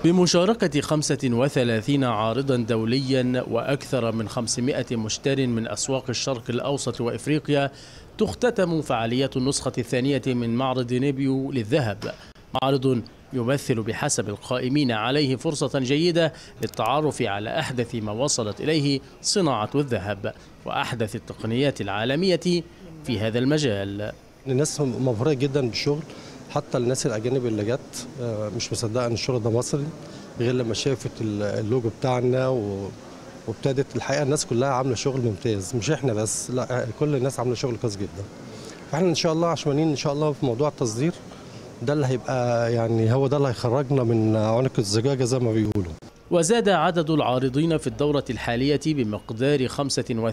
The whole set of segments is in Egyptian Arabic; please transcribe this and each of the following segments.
بمشاركة 35 عارضا دوليا وأكثر من 500 مشتر من أسواق الشرق الأوسط وإفريقيا تختتم فعالية النسخة الثانية من معرض نيبيو للذهب معرض يمثل بحسب القائمين عليه فرصة جيدة للتعرف على أحدث ما وصلت إليه صناعة الذهب وأحدث التقنيات العالمية في هذا المجال الناس مبهورة جدا بالشغل حتى الناس الاجانب اللي جت مش مصدقه ان الشغل ده مصري غير لما شافت اللوجو بتاعنا و... وابتدت الحقيقه الناس كلها عامله شغل ممتاز مش احنا بس لا كل الناس عامله شغل كويس جدا فاحنا ان شاء الله عشمانين ان شاء الله في موضوع التصدير ده اللي هيبقى يعني هو ده اللي هيخرجنا من عنق الزجاجه زي ما بيقولوا وزاد عدد العارضين في الدورة الحالية بمقدار 35%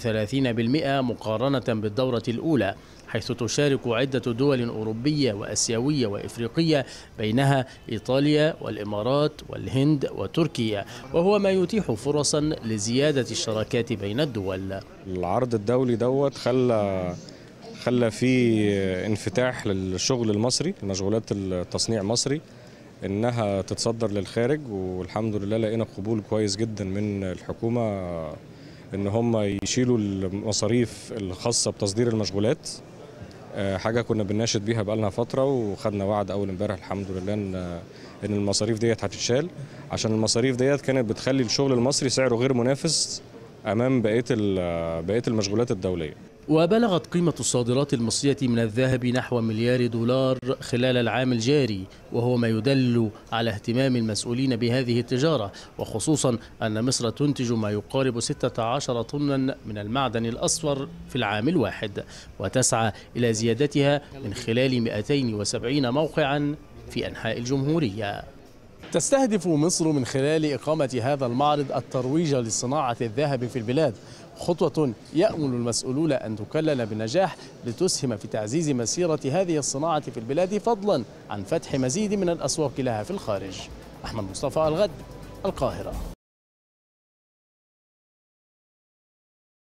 مقارنة بالدورة الأولى حيث تشارك عدة دول أوروبية وأسيوية وإفريقية بينها إيطاليا والإمارات والهند وتركيا وهو ما يتيح فرصا لزيادة الشراكات بين الدول العرض الدولي دوت خلى خلى في انفتاح للشغل المصري المشغولات التصنيع مصري انها تتصدر للخارج والحمد لله لقينا قبول كويس جدا من الحكومه ان هم يشيلوا المصاريف الخاصه بتصدير المشغولات حاجه كنا بنناشد بيها بقالنا فتره وخدنا وعد اول امبارح الحمد لله ان ان المصاريف ديت هتتشال عشان المصاريف ديت كانت بتخلي الشغل المصري سعره غير منافس امام بقيه بقيه المشغولات الدوليه وبلغت قيمة الصادرات المصرية من الذهب نحو مليار دولار خلال العام الجاري وهو ما يدل على اهتمام المسؤولين بهذه التجارة وخصوصا أن مصر تنتج ما يقارب 16 طنا من المعدن الأصفر في العام الواحد وتسعى إلى زيادتها من خلال 270 موقعا في أنحاء الجمهورية تستهدف مصر من خلال إقامة هذا المعرض الترويج لصناعة الذهب في البلاد خطوة يأمل المسؤولون أن تكلل بنجاح لتسهم في تعزيز مسيرة هذه الصناعة في البلاد فضلا عن فتح مزيد من الأسواق لها في الخارج أحمد مصطفى الغد القاهرة